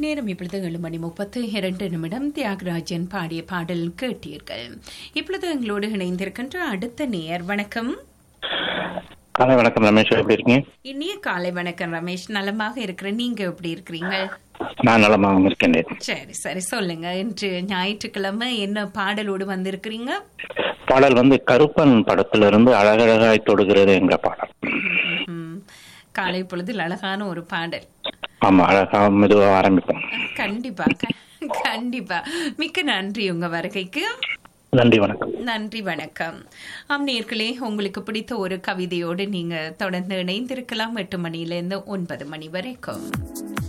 நேரம் இப்பொழுது ஏழு மணி முப்பத்து இரண்டு நிமிடம் தியாகராஜன் பாடிய பாடல் கேட்டீர்கள் இப்பொழுது எங்களோடு இணைந்திருக்கின்ற அடுத்த நேயர் வணக்கம் காலை வணக்கம் ரமேஷ் எப்படி இருக்கீங்க இனிய காலை வணக்கம் ரமேஷ் நலமாக இருக்கிறேன் நீங்க எப்படி இருக்கிறீங்க நான் நலமாக இருக்கின்றேன் சரி சரி சொல்லுங்க இன்று ஞாயிற்றுக்கிழமை என்ன பாடலோடு வந்திருக்கிறீங்க பாடல் வந்து கருப்பன் படத்திலிருந்து அழகழகாய் தொடுகிறது என்ற பாடல் ம், காலை பொழுதில் அழகான ஒரு பாடல் ஆமா அழகா மெதுவா ஆரம்பிப்போம் கண்டிப்பா க- கண்டிப்பா மிக்க நன்றி உங்க வருகைக்கு நன்றி வணக்கம் நன்றி வணக்கம் ஆம் நேர்களே உங்களுக்கு பிடித்த ஒரு கவிதையோடு நீங்க தொடர்ந்து இணைந்திருக்கலாம் எட்டு மணியிலிருந்து ஒன்பது மணி வரைக்கும்